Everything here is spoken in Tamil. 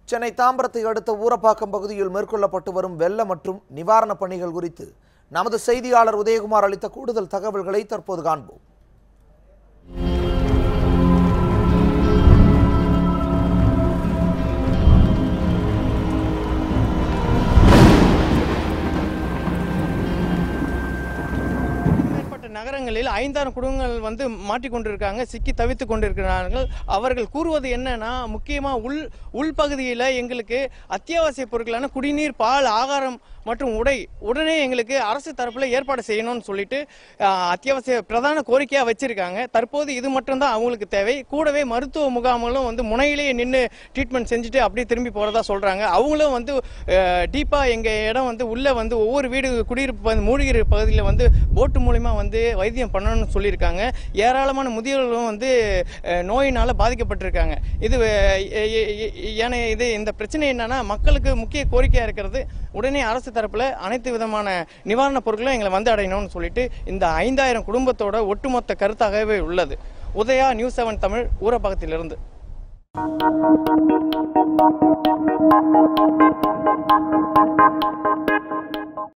சென்னை தாம்பரத்தை அடுத்த ஊரப்பாக்கம் பகுதியில் மேற்கொள்ளப்பட்டு வரும் வெள்ள மற்றும் நிவாரணப் பணிகள் குறித்து நமது செய்தியாளர் உதயகுமார் அளித்த கூடுதல் தகவல்களை தற்போது காண்போம் மேற்பட்ட நகரங்களில் ஐந்தாயிரம் குடும்பங்கள் வந்து மாட்டிக்கொண்டிருக்காங்க சிக்கி தவித்து கொண்டிருக்கிறார்கள் அவர்கள் கூறுவது என்னன்னா முக்கியமா உள் உள்பகுதியில் எங்களுக்கு அத்தியாவசிய பொருட்களான குடிநீர் பால் ஆகாரம் மற்றும் உடை உடனே எங்களுக்கு அரசு தரப்புல ஏற்பாடு செய்யணும்னு சொல்லிட்டு ஆஹ், அத்தியாவசிய பிரதான கோரிக்கையா வச்சிருக்காங்க தற்போது இது மட்டும்தான் அவங்களுக்கு தேவை கூடவே மருத்துவ முகாம்களும் வந்து முனையிலேயே நின்று ட்ரீட்மெண்ட் செஞ்சுட்டு அப்படியே திரும்பி போறதா சொல்றாங்க அவங்களும் வந்து டீப்பா எங்க இடம் வந்து உள்ள வந்து ஒவ்வொரு வீடு குடியிருப்பு பகுதி- மூழ்கிற பகுதியில் வந்து போட்டு மூலிமா வந்து வைத்தியம் பண்ணணும்னு சொல்லியிருக்காங்க ஏராளமான முதியோர்களும் வந்து அஹ், நோயினால பாதிக்கப்பட்டிருக்காங்க இது அஹ், எ- எ- எ- ஏன்னா இது இந்த பிரச்சனை என்னன்னா மக்களுக்கு முக்கிய கோரிக்கையா இருக்கிறது உடனே அரசு தரப்புல அனைத்து விதமான நிவாரணப் பொருட்களும் எங்களை வந்து அடையணும்னு சொல்லிட்டு இந்த ஐந்தாயிரம் குடும்பத்தோட ஒட்டுமொத்த கருத்தாகவே உள்ளது உதயா நியூஸ் செவன் தமிழ் ஊரப்பாக்கத்திலிருந்து